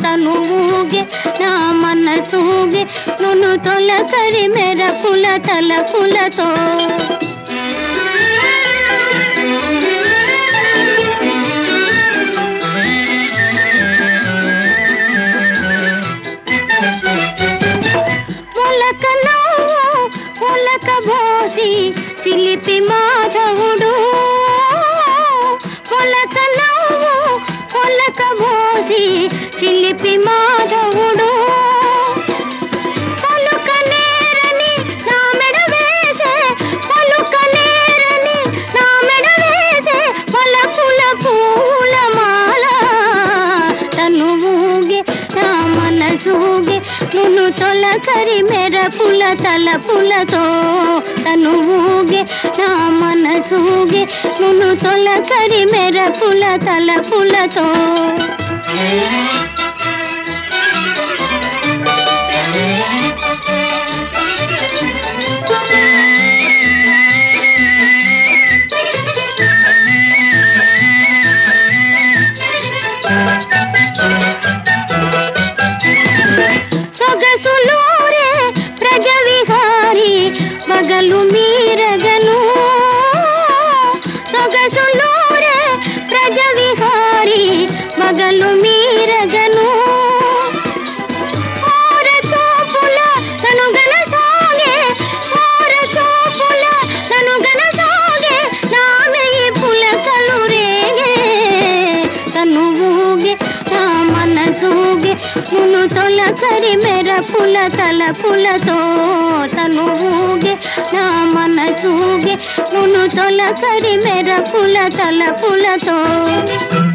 తనువుగే నా మనసూగే నును తొలకరి మెరపుల తలపులతో మొలక నవ్వు మొలక బోసి చిలిపి మాధవుడు మొలక నవ్వు మొలక బోసి చిలిపి మాధవుడు పలుక నేరని నా మెడ వేసే పలుక నేరని నా మెడ వేసే పలకుల పూల మాల తనువుగే నా మనసూగే నును తొలకరి మెరపుల తలపులతో తనువుగే నా మనసూగే నును తొలకరి మెరపుల తలపులతో సొగసులూరే ప్రజ విహారి మగలు మీరగను సొగసులూరే ప్రజ విహారి మగలు మీరగను ఓర చూపుల తను గనసాగే ఓర చూపుల తను గనసాగే నా మెయ్యి పులకలు రేగే తను ఊగే నా మనసూగే మును తొలకరి మెరపుల తలపులతో తను ఊగే నా మనసూగే మును తొలకరి మెరపుల తలపులతో